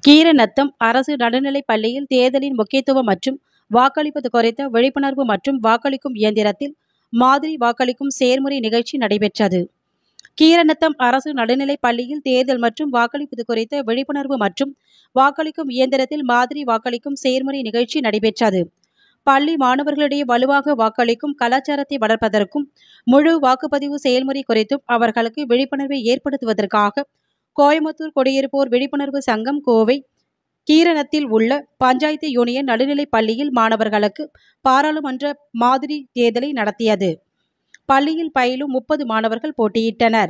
கீரநத்தம் அரசு நடுநிலைப் பள்ளியில் தேர்தலின் முக்கியத்துவம் மற்றும் வாக்களிப்பது குறித்த விழிப்புணர்வு மற்றும் வாக்களிக்கும் இயந்திரத்தில் மாதிரி வாக்களிக்கும் செயல்முறை நிகழ்ச்சி நடைபெற்றது கீரநத்தம் அரசு நடுநிலைப் பள்ளியில் தேர்தல் மற்றும் வாக்களிப்பது குறித்த விழிப்புணர்வு மற்றும் வாக்களிக்கும் இயந்திரத்தில் மாதிரி வாக்களிக்கும் செயல்முறை நிகழ்ச்சி நடைபெற்றது பள்ளி மாணவர்களிடையே வலுவாக வாக்களிக்கும் கலாச்சாரத்தை வளர்ப்பதற்கும் முழு வாக்குப்பதிவு செயல்முறை குறித்தும் அவர்களுக்கு விழிப்புணர்வை ஏற்படுத்துவதற்காக கோயமுத்தூர் குடியிருப்போர் விழிப்புணர்வு சங்கம் கோவை கீரணத்தில் உள்ள பஞ்சாயத்து யூனியன் நடுநிலைப் பள்ளியில் மாணவர்களுக்கு பாராளுமன்ற மாதிரி தேர்தலை நடத்தியது பள்ளியில் பயிலும் முப்பது மாணவர்கள் போட்டியிட்டனர்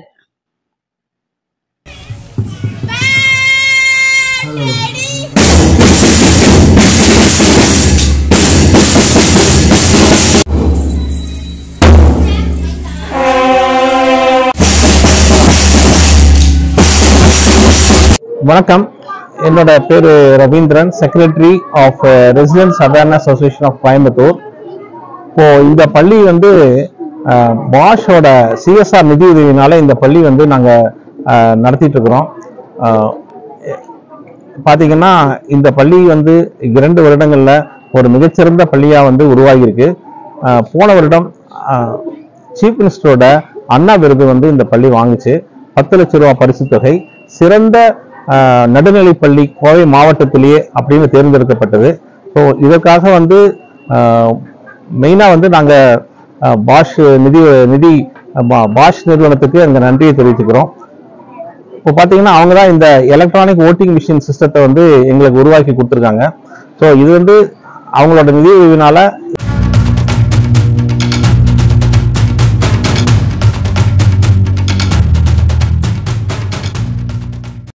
வணக்கம் என்னோட பேரு Ravindran secretary of residents awareness association of Coimbatore இப்போ இந்த பள்ளி வந்து பாஷோட சிஎஸ்ஆர் நிதி உதவினால இந்த பள்ளி வந்து நாங்க அஹ், நடத்திட்டு இருக்கிறோம் அஹ், பாத்தீங்கன்னா இந்த பள்ளி வந்து இரண்டு வருடங்கள்ல ஒரு மிகச்சிறந்த பள்ளியா வந்து உருவாகி இருக்கு அஹ், போன வருடம் சீஃப் மினிஸ்டரோட அண்ணா விருது வந்து இந்த பள்ளி வாங்குச்சு பத்து லட்சம் ரூபாய் பரிசு தொகை சிறந்த அஹ், நடுநிலைப் பள்ளி கோவை மாவட்டத்திலேயே அப்படின்னு தேர்ந்தெடுக்கப்பட்டது ஸோ இதற்காக வந்து மெயினாக வந்து நாங்கள் பாஷ் நிதி நிதி பா- பாஷ் நிறுவனத்துக்கு எங்கள் நன்றியை தெரிவிச்சுக்கிறோம் இப்போ பார்த்தீங்கன்னா அவங்க தான் இந்த எலக்ட்ரானிக் ஓட்டிங் மிஷின் சிஸ்டத்தை வந்து எங்களுக்கு உருவாக்கி கொடுத்துருக்காங்க ஸோ இது வந்து அவங்களோட நிதி உதவினால